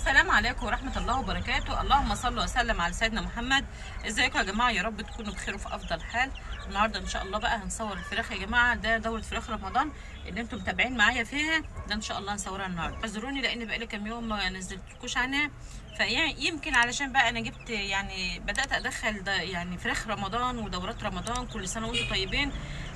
السلام عليكم ورحمة الله وبركاته اللهم صل وسلم على سيدنا محمد ازيكم يا جماعة يا رب تكونوا بخير وفي أفضل حال النهاردة إن شاء الله بقى هنصور الفراخ يا جماعة ده دورة فراخ رمضان اللي انتم متابعين معايا فيها ده إن شاء الله هنصورها النهاردة اعذروني لأن بقالي كام يوم ما نزلتلكوش عنها فيمكن علشان بقى أنا جبت يعني بدأت أدخل ده يعني فراخ رمضان ودورات رمضان كل سنة وانتم طيبين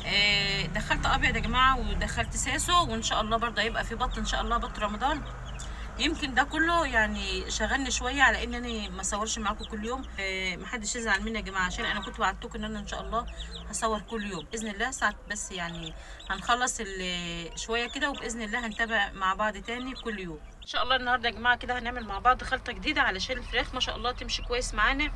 آه، دخلت أبيض يا جماعة ودخلت ساسو وإن شاء الله برضه هيبقى في بط إن شاء الله بط رمضان يمكن ده كله يعني شغلني شويه على ان انا ما اصورش معاكم كل يوم آه، محدش يزعل مني يا جماعه عشان انا كنت وعدتكم ان انا ان شاء الله هصور كل يوم باذن الله ساعه بس يعني هنخلص ال- شويه كده وباذن الله هنتابع مع بعض تاني كل يوم ان شاء الله النهارده يا جماعه كده هنعمل مع بعض خلطه جديده علشان الفراخ ما شاء الله تمشي كويس معانا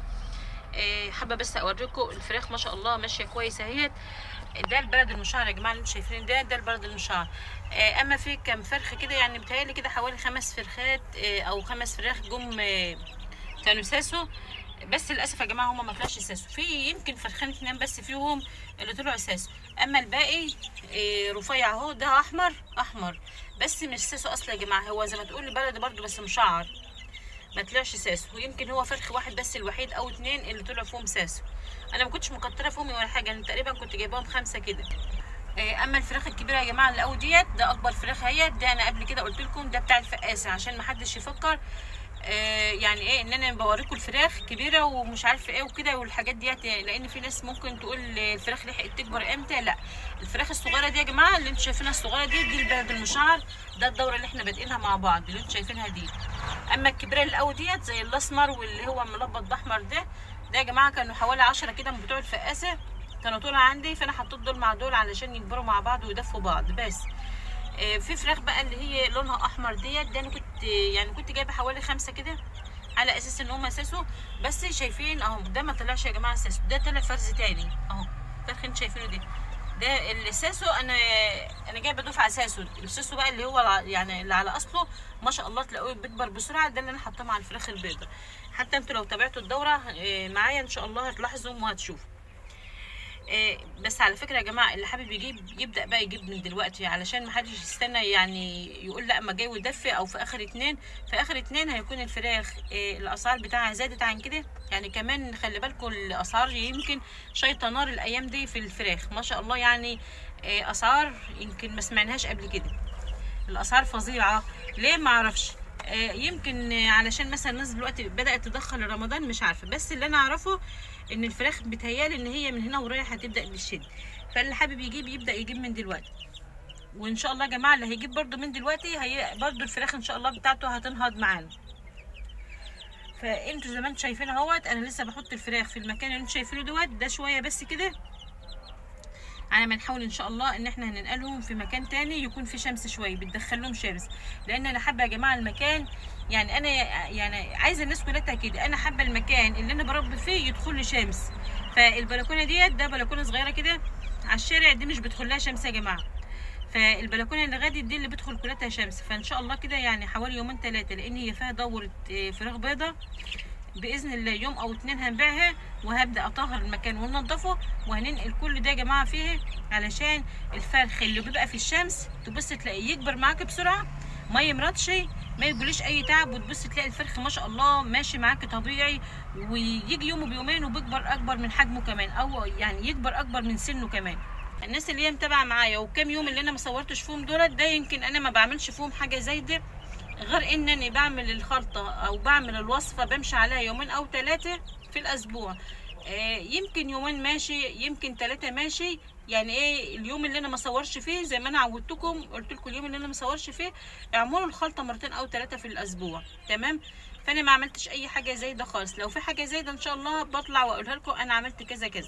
آه، حابه بس اوريكم الفراخ ما شاء الله ماشيه كويس اهيت ده البلد المشعر يا جماعه اللي انتم شايفين ده ده البلد المشعر آه، اما في كام فرخه كده يعني بتهيألي كده حوالي خمس فرخات آه، او خمس فراخ جم آه، كانوا ساسو بس للاسف يا جماعه هما ما طلعش ساسو في يمكن فرخين اتنين بس فيهم اللي طلعوا ساسو اما الباقي آه، رفيع اهو ده احمر احمر بس مش ساسو اصلا يا جماعه هو زي ما تقول بلد برضو بس مشعر ما طلعش ساسو ويمكن هو فرخ واحد بس الوحيد او اتنين اللي طلعوا فيهم ساسو انا ما كنتش مكتره فيهم ولا حاجه انا تقريبا كنت جايباهم خمسه كده آه، اما الفراخ الكبيره يا جماعه اللي قوي ديت ده اكبر فراخ هي ده انا قبل كده قلت لكم ده بتاع الفقاسه عشان ما حدش يفكر آه، يعني ايه ان انا بوريكم الفراخ كبيره ومش عارفه ايه وكده والحاجات ديت لان في ناس ممكن تقول الفراخ لحقت تكبر امتى لا الفراخ الصغيره دي يا جماعه اللي انتم شايفينها الصغيره دي دي البلد المشعر ده الدوره اللي احنا بادئينها مع بعض اللي انتم شايفينها دي اما الكبيره اللي قوي ديت زي الاسمر واللي هو ملبط باحمر ده ده يا جماعه كانوا حوالي عشرة كده من بتوع الفقاسه كانوا طول عندي فانا حطيت دول مع دول علشان يكبروا مع بعض ويدفوا بعض بس آه، في فراخ بقى اللي هي لونها احمر ديت ده انا كنت يعني كنت جايبه حوالي خمسه كده على اساس ان هم اساسه بس شايفين اهو ده ما طلعش يا جماعه اساسه ده طلع فرز تاني اهو فرخ انتوا شايفينه ده ده الساسو انا انا جايبه دفعه ساسو الساسو بقى اللي هو الع- يعني اللي على اصله ما شاء الله تلاقوه بيكبر بسرعه ده اللي انا حاطاه مع الفراخ البيضاء حتى انتوا لو تابعتوا الدوره آه، معايا ان شاء الله هتلاحظوا وهتشوفوا آه، بس على فكره يا جماعه اللي حابب يجيب يبدا بقى يجيب من دلوقتي علشان ما حدش يستنى يعني يقول لا ما جاي ودفي او في اخر اتنين في اخر اتنين هيكون الفراخ آه، الاسعار بتاعها زادت عن كده يعني كمان خلي بالكم الاسعار يمكن شايطه نار الايام دي في الفراخ ما شاء الله يعني آه، اسعار يمكن ما سمعناهاش قبل كده الاسعار فظيعه ليه ما اعرفش آه، يمكن آه، علشان مثلا الناس دلوقتي بدات تدخل رمضان مش عارفه بس اللي انا اعرفه ان الفراخ بتهيالي ان هي من هنا ورايح هتبدا بالشد فاللي حابب يجيب يبدا يجيب من دلوقتي وان شاء الله يا جماعه اللي هيجيب برده من دلوقتي هي برده الفراخ ان شاء الله بتاعته هتنهض معانا فانتوا زي ما انتوا شايفين اهوت انا لسه بحط الفراخ في المكان اللي انتوا شايفينه دوت ده شويه بس كده على ما نحاول ان شاء الله ان احنا هننقلهم في مكان تاني يكون في شمس شويه بتدخل لهم شمس لان انا حابه يا جماعه المكان يعني انا يعني عايزه الناس كلها كده انا حابه المكان اللي انا بربي فيه يدخل لي شمس فالبلكونه ديت ده بلكونه صغيره كده على الشارع دي مش بيدخل لها شمس يا جماعه فالبلكونه اللي غادي دي اللي بيدخل كلها شمس فان شاء الله كده يعني حوالي يومين ثلاثه لان هي فيها دوره آه، فراخ بيضه باذن الله يوم او اتنين هنبيعها وهبدا اطهر المكان وننضفه وهننقل كل ده يا جماعه فيه علشان الفرخ اللي بيبقى في الشمس تبص تلاقيه يكبر معاك بسرعه ما يمرضش ما يجيليش اي تعب وتبص تلاقي الفرخ ما شاء الله ماشي معاك طبيعي ويجي يومه بيومين وبيكبر اكبر من حجمه كمان او يعني يكبر اكبر من سنه كمان الناس اللي هي متابعه معايا وكام يوم اللي انا ما صورتش فيهم دولت ده يمكن انا ما بعملش فيهم حاجه زي ده غير انني بعمل الخلطه او بعمل الوصفه بمشي عليها يومين او ثلاثه في الاسبوع آه، يمكن يومين ماشي يمكن ثلاثه ماشي يعني ايه اليوم اللي انا ما صورش فيه زي ما انا عودتكم قلت لكم اليوم اللي انا ما صورش فيه اعملوا الخلطه مرتين او ثلاثه في الاسبوع تمام فانا ما عملتش اي حاجه زي ده خالص لو في حاجه زي ده ان شاء الله بطلع واقولها لكم انا عملت كذا كذا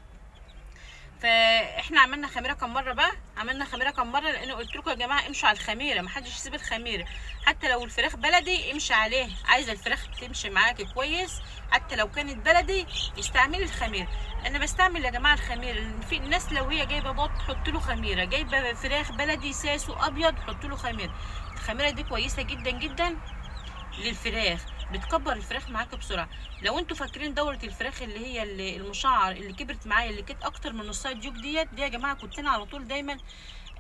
فاحنا عملنا خميره كم مره بقى عملنا خميره كم مره لان قلت لكم يا جماعه امشوا على الخميره ما حدش يسيب الخميره حتى لو الفراخ بلدي امشي عليه عايزه الفراخ تمشي معاكي كويس حتى لو كانت بلدي استعملي الخميره انا بستعمل يا جماعه الخميره لأن في الناس لو هي جايبه بط حط له خميره جايبه فراخ بلدي ساسو ابيض حط له خميره الخميره دي كويسه جدا جدا للفراخ بتكبر الفراخ معاك بسرعه لو انتوا فاكرين دوره الفراخ اللي هي اللي المشعر اللي كبرت معايا اللي كانت اكتر من نصها ديوك ديت دي يا جماعه كنت انا على طول دايما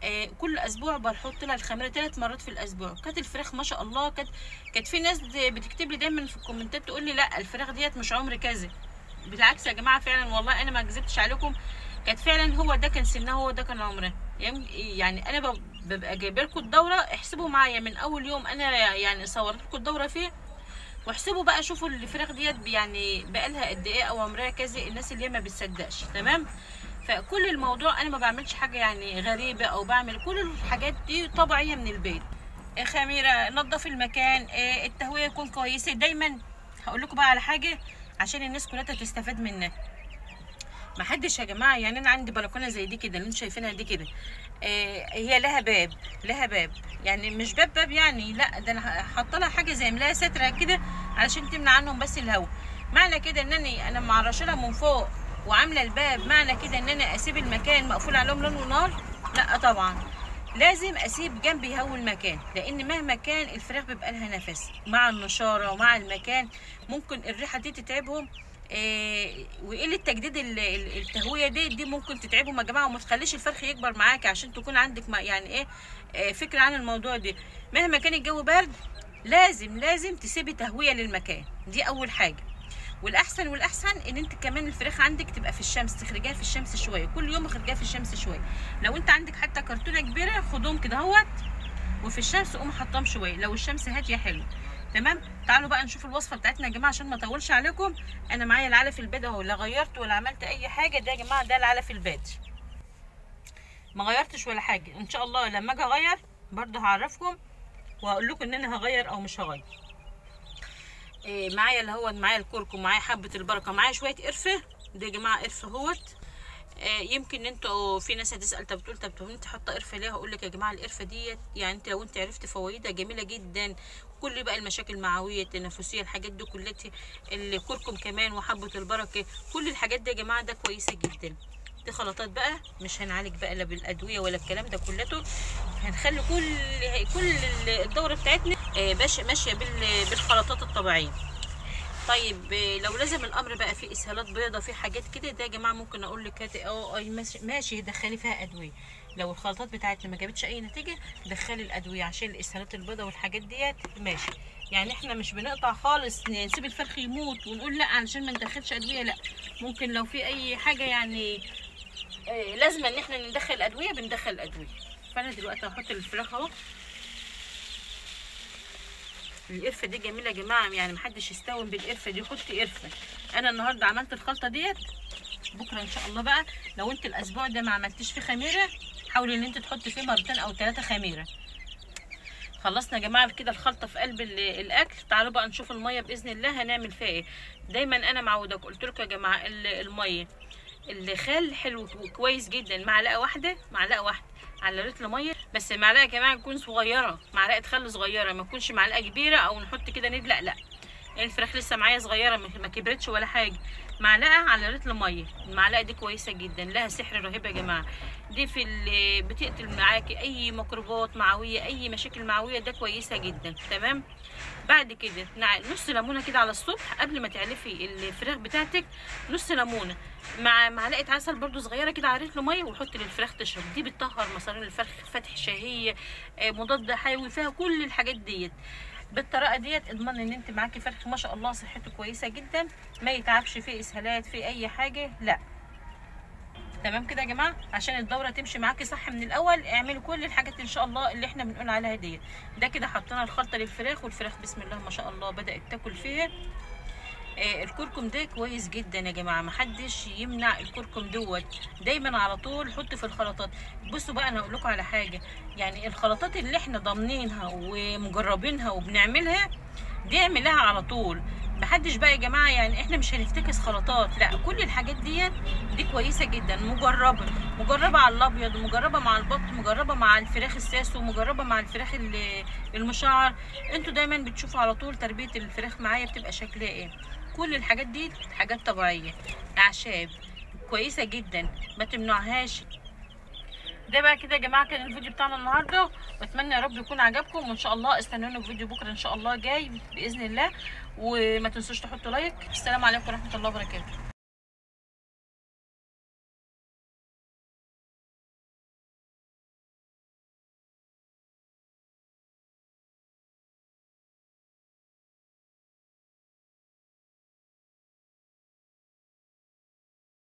آه كل اسبوع بحط لها الخميره ثلاث مرات في الاسبوع كانت الفراخ ما شاء الله كانت كانت في ناس بتكتب لي دايما في الكومنتات تقول لي لا الفراخ ديت مش عمر كذا بالعكس يا جماعه فعلا والله انا ما كذبتش عليكم كانت فعلا هو ده كان سنها هو ده كان عمرها يعني انا ببقى جايبه لكم الدوره احسبوا معايا من اول يوم انا يعني صورت لكم الدوره فيه واحسبوا بقى شوفوا الفراخ ديت يعني بقالها قد ايه او عمرها كذا الناس اللي هي ما بتصدقش تمام فكل الموضوع انا ما بعملش حاجه يعني غريبه او بعمل كل الحاجات دي طبيعيه من البيت خميره نظف المكان التهويه تكون كويسه دايما هقول لكم بقى على حاجه عشان الناس كلها تستفاد منها ما حدش يا جماعه يعني انا عندي بلكونه زي دي كده اللي انتم شايفينها دي كده آه هي لها باب لها باب يعني مش باب باب يعني لا ده انا حاطه لها حاجه زي ملاها ستره كده علشان تمنع عنهم بس الهواء معنى كده ان انا انا معرشلها من فوق وعامله الباب معنى كده ان انا اسيب المكان مقفول عليهم لون ونار لا طبعا لازم اسيب جنبي هو المكان لان مهما كان الفراخ بيبقى لها نفس مع النشاره ومع المكان ممكن الريحه دي تتعبهم إيه وقله تجديد التهويه دي دي ممكن تتعبهم يا جماعه وما تخليش الفرخ يكبر معاكي عشان تكون عندك يعني ايه, إيه فكره عن الموضوع ده مهما كان الجو برد لازم لازم تسيبي تهويه للمكان دي اول حاجه والاحسن والاحسن ان انت كمان الفراخ عندك تبقى في الشمس تخرجيها في الشمس شويه كل يوم اخرجيها في الشمس شويه لو انت عندك حتى كرتونه كبيره خدهم كده اهوت وفي الشمس قوم حطهم شويه لو الشمس هاديه حلو تمام تعالوا بقى نشوف الوصفه بتاعتنا يا جماعه عشان ما اطولش عليكم انا معايا العلف البيض اهو لا غيرت ولا عملت اي حاجه ده يا جماعه ده العلف البيض ما غيرتش ولا حاجه ان شاء الله لما اجي اغير برضه هعرفكم وهقول لكم ان انا هغير او مش هغير إيه معايا اللي هو معايا الكركم معايا حبه البركه معايا شويه قرفه ده يا جماعه قرفه اهوت إيه يمكن انتوا في ناس هتسال طب تقول طب انت حاطه قرفه ليه هقول لك يا جماعه القرفه ديت يعني انت لو انت عرفت فوائدها جميله جدا كل بقى المشاكل المعويه التنفسيه الحاجات دي كلها الكركم كمان وحبه البركه كل الحاجات دي يا جماعه ده كويسه جدا دي خلطات بقى مش هنعالج بقى لا بالادويه ولا الكلام ده كلته هنخلي كل كل الدوره بتاعتنا ماشيه بالخلطات الطبيعيه طيب لو لازم الامر بقى في اسهالات بيضه في حاجات كده ده يا جماعه ممكن اقول لك اه ماشي, ماشي دخلي فيها ادويه لو الخلطات بتاعتنا ما جابتش اي نتيجه دخلي الادويه عشان الاسهالات البيضه والحاجات ديت ماشي يعني احنا مش بنقطع خالص نسيب الفرخ يموت ونقول لا علشان ما ندخلش ادويه لا ممكن لو في اي حاجه يعني آه لازم ان احنا ندخل ادويه بندخل الادويه فانا دلوقتي هحط الفراخ اهو القرفه دي جميله يا جماعه يعني محدش يستوي بالقرفه دي حطي قرفه انا النهارده عملت الخلطه ديت بكره ان شاء الله بقى لو انت الاسبوع ده ما عملتيش فيه خميره حاولي ان انت تحطي فيه مرتين او ثلاثه خميره خلصنا يا جماعه كده الخلطه في قلب الاكل تعالوا بقى نشوف الميه باذن الله هنعمل فيها ايه دايما انا معوده قلت لكم يا جماعه الميه الخل حلو كويس جدا معلقه واحده معلقه واحده على لتر ميه بس المعلقه كمان تكون صغيره معلقه خل صغيره ما تكونش معلقه كبيره او نحط كده ندلق لا الفراخ لسه معايا صغيره ما كبرتش ولا حاجه معلقه على لتر ميه المعلقه دي كويسه جدا لها سحر رهيب يا جماعه دي في بتقتل معاكي اي ميكروبات معويه اي مشاكل معويه ده كويسه جدا تمام بعد كده نص ليمونه كده على الصبح قبل ما تعلفي الفراخ بتاعتك نص ليمونه مع معلقه عسل برده صغيره كده على لتر ميه وحطي للفراخ تشرب دي بتطهر مصارين الفرخ فتح شهيه مضاد حيوي فيها كل الحاجات ديت بالطريقه ديت اضمن ان انت معاكي فرخ ما شاء الله صحته كويسه جدا ما يتعبش فيه اسهالات في اي حاجه لا تمام كده يا جماعه عشان الدوره تمشي معاكي صح من الاول اعملوا كل الحاجات ان شاء الله اللي احنا بنقول عليها ديت ده كده حطينا الخلطه للفراخ والفراخ بسم الله ما شاء الله بدات تاكل فيها آه الكركم ده كويس جدا يا جماعه محدش يمنع الكركم دوت دايما على طول حط في الخلطات بصوا بقى انا هقول لكم على حاجه يعني الخلطات اللي احنا ضامنينها ومجربينها وبنعملها دي اعملها على طول محدش بقى يا جماعه يعني احنا مش هنفتكس خلطات لا كل الحاجات ديت دي كويسه جدا مجربه مجربه على الابيض ومجربه مع البط مجربه مع الفراخ الساسو مجربه مع الفراخ المشعر انتوا دايما بتشوفوا على طول تربيه الفراخ معايا بتبقى شكلها ايه كل الحاجات دي حاجات طبيعيه اعشاب كويسه جدا ما تمنعهاش ده بقى كده يا جماعه كان الفيديو بتاعنا النهارده واتمنى يا رب يكون عجبكم وان شاء الله استنونا في فيديو بكره ان شاء الله جاي باذن الله وما تنسوش تحطوا لايك السلام عليكم ورحمه الله وبركاته